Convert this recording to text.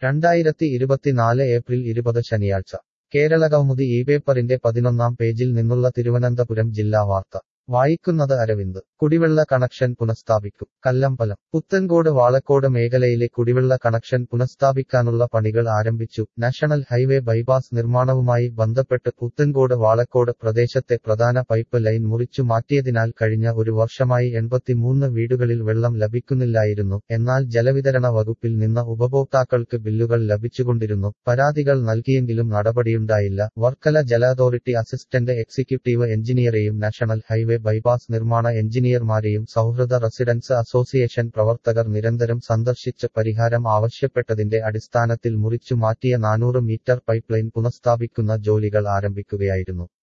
രണ്ടായിരത്തി ഇരുപത്തിനാല് ഏപ്രിൽ ഇരുപത് ശനിയാഴ്ച കേരളകൗമുദി ഈ പേപ്പറിന്റെ പതിനൊന്നാം പേജിൽ നിന്നുള്ള തിരുവനന്തപുരം ജില്ലാ വാർത്ത വായിക്കുന്നത് അരവിന്ദ് കുടിവെള്ള കണക്ഷൻ പുനഃസ്ഥാപിക്കും കല്ലമ്പലം പുത്തൻകോട് വാളക്കോട് മേഖലയിലെ കുടിവെള്ള കണക്ഷൻ പുനഃസ്ഥാപിക്കാനുള്ള പണികൾ ആരംഭിച്ചു നാഷണൽ ഹൈവേ ബൈപ്പാസ് നിർമ്മാണവുമായി ബന്ധപ്പെട്ട് പുത്തൻകോട് വാളക്കോട് പ്രദേശത്തെ പ്രധാന പൈപ്പ് ലൈൻ മുറിച്ചു മാറ്റിയതിനാൽ കഴിഞ്ഞ ഒരു വർഷമായി എൺപത്തിമൂന്ന് വീടുകളിൽ വെള്ളം ലഭിക്കുന്നില്ലായിരുന്നു എന്നാൽ ജലവിതരണ വകുപ്പിൽ നിന്ന് ഉപഭോക്താക്കൾക്ക് ബില്ലുകൾ ലഭിച്ചുകൊണ്ടിരുന്നു പരാതികൾ നൽകിയെങ്കിലും നടപടിയുണ്ടായില്ല വർക്കല ജല അതോറിറ്റി അസിസ്റ്റന്റ് എക്സിക്യൂട്ടീവ് എഞ്ചിനീയറെയും നാഷണൽ ഹൈവേ ബൈപ്പാസ് നിർമ്മാണ എഞ്ചിനീയർമാരെയും സൗഹൃദ റെസിഡൻസ് അസോസിയേഷൻ പ്രവർത്തകർ നിരന്തരം സന്ദർശിച്ച് പരിഹാരം ആവശ്യപ്പെട്ടതിന്റെ അടിസ്ഥാനത്തിൽ മുറിച്ചു മാറ്റിയ നാനൂറ് മീറ്റർ പൈപ്പ് ലൈൻ പുനഃസ്ഥാപിക്കുന്ന ജോലികൾ ആരംഭിക്കുകയായിരുന്നു